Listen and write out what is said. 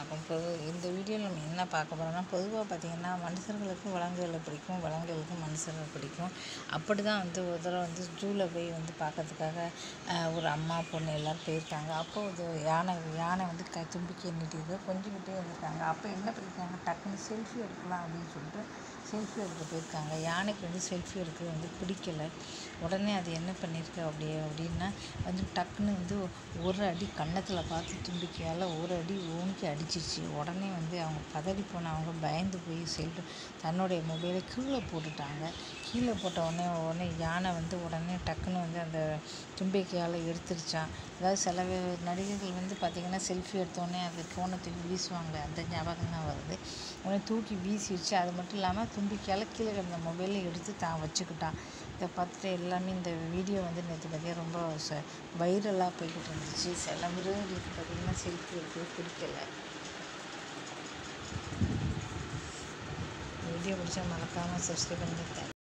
வணக்கம் பொது இந்த வீடியோவில் நம்ம என்ன பார்க்க போகிறோம்னா பொதுவாக பார்த்திங்கன்னா மனுஷர்களுக்கு விலங்குகளை பிடிக்கும் விலங்குகளுக்கு மனுஷர்களை பிடிக்கும் அப்படி தான் வந்து ஒரு தடவை வந்து ஜூவில் போய் வந்து பார்க்கறதுக்காக அஹ், ஒரு அம்மா பொண்ணு எல்லோரும் போயிருக்காங்க அப்போ ஒரு யானை யானை வந்து க தும்பிக்கை நீட்டிட்டு கொஞ்சிக்கிட்டே இருந்திருக்காங்க அப்போ என்ன பண்ணியிருக்காங்க டக்குன்னு செல்ஃபி எடுக்கலாம் அப்படின்னு சொல்லிட்டு செல்ஃபி எடுக்க போயிருக்காங்க யானைக்கு வந்து செல்ஃபி எடுக்கிறது வந்து பிடிக்கல உடனே அது என்ன பண்ணியிருக்கு அப்படி அப்படின்னா வந்து டக்குன்னு வந்து ஒரு அடி கன்னத்தில் பார்த்து தும்பிக்கையால் ஒரு அடி ஓங்கி அடிச்சிச்சு உடனே வந்து அவங்க பதறி போன அவங்க பயந்து போய் செல்ஃபி தன்னுடைய மொபைலை கீழே போட்டுட்டாங்க கீழே போட்ட உடனே உடனே யானை வந்து உடனே டக்குன்னு வந்து அந்த தும்பிக்கையால் எடுத்துருச்சான் அதாவது சில வே- நடிகர்கள் வந்து பார்த்திங்கன்னா செல்ஃபி எடுத்தோடனே அது ஃபோனை தூக்கி வீசுவாங்க அந்த ஞாபகம் தான் வருது உடனே தூக்கி வீசிடுச்சு அது மட்டும் இல்லாமல் தும்பிக்கையால் கீழே கிடந்த மொபைலை எடுத்து தான் வச்சுக்கிட்டான் இதை பார்த்துட்டு எல்லாமே இந்த வீடியோ வந்து நேற்று பார்த்தீங்கன்னா ரொம்ப ச வைரலாக போய்கிட்டு இருந்துச்சு சில மிருகங்களுக்கு பார்த்திங்கன்னா செல்ஃபி எடுக்கிறது பிடிக்கல வீடியோ பிடிச்சா மறக்காமல் சப்ஸ்கிரைப் பண்ணிட்டு